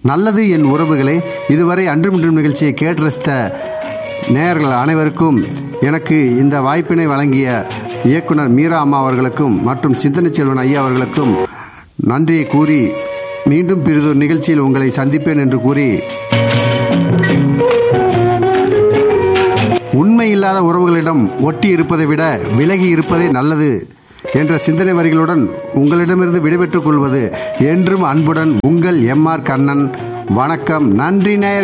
நல்லது என் உறவுகளே இதுவரை அன்றுமின்றும் நிகழ்ச்சியை கேட்டு ரசித்த நேயர்கள் அனைவருக்கும் எனக்கு இந்த வாய்ப்பினை வழங்கிய இயக்குனர் மீரா அம்மா அவர்களுக்கும் மற்றும் சிந்தனை செல்வன் ஐயா அவர்களுக்கும் நன்றியை கூறி மீண்டும் பிறிதொரு நிகழ்ச்சியில் உங்களை சந்திப்பேன் என்று கூறி உண்மை இல்லாத உறவுகளிடம் ஒட்டி இருப்பதை விட விலகி இருப்பதே நல்லது என்ற சிந்தனை வரிகளுடன் உங்களிடமிருந்து விடைபெற்றுக் கொள்வது என்றும் அன்புடன் உங்கள் எம் ஆர் கண்ணன் வணக்கம் நன்றி நேயர்